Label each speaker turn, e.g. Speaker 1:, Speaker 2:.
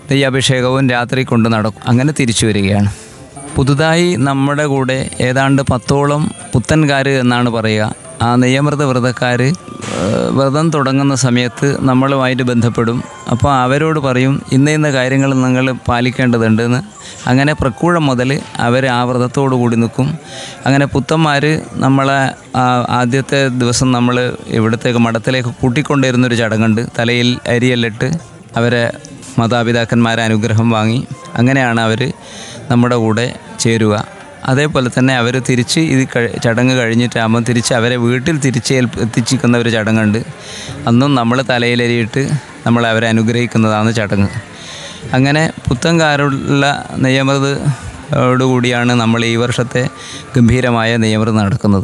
Speaker 1: നെയ്യഭിഷേകവും രാത്രി കൊണ്ട് നടക്കും അങ്ങനെ തിരിച്ചു വരികയാണ് പുതുതായി നമ്മുടെ കൂടെ ഏതാണ്ട് പത്തോളം പുത്തൻകാർ എന്നാണ് പറയുക ആ നെയ്യമൃത വ്രതക്കാർ വ്രതം തുടങ്ങുന്ന സമയത്ത് നമ്മളുമായിട്ട് ബന്ധപ്പെടും അപ്പോൾ അവരോട് പറയും ഇന്ന ഇന്ന കാര്യങ്ങൾ നിങ്ങൾ പാലിക്കേണ്ടതുണ്ടെന്ന് അങ്ങനെ പ്രക്കൂഴം മുതൽ അവർ ആ വ്രതത്തോടു കൂടി നിൽക്കും അങ്ങനെ പുത്തന്മാർ നമ്മളെ ആ ആദ്യത്തെ ദിവസം നമ്മൾ ഇവിടത്തേക്ക് മഠത്തിലേക്ക് കൂട്ടിക്കൊണ്ടുവരുന്നൊരു ചടങ്ങുണ്ട് തലയിൽ അരിയെല്ലിട്ട് അവരെ മാതാപിതാക്കന്മാരെ അനുഗ്രഹം വാങ്ങി അങ്ങനെയാണ് അവർ നമ്മുടെ കൂടെ ചേരുക അതേപോലെ തന്നെ അവർ തിരിച്ച് ഇത് കഴി ചടങ്ങ് കഴിഞ്ഞിട്ടാകുമ്പോൾ തിരിച്ച് അവരെ വീട്ടിൽ തിരിച്ച് ഏൽപ്പ- എത്തിച്ചിരിക്കുന്ന ഒരു ചടങ്ങുണ്ട് അന്നും നമ്മൾ തലയിലരിയിട്ട് നമ്മൾ അവരെ അനുഗ്രഹിക്കുന്നതാണ് ചടങ്ങ് അങ്ങനെ പുത്തൻകാരുള്ള നെയ്യമൃത് ഓടുകൂടിയാണ് നമ്മൾ ഈ വർഷത്തെ ഗംഭീരമായ നെയ്യമൃത് നടക്കുന്നത്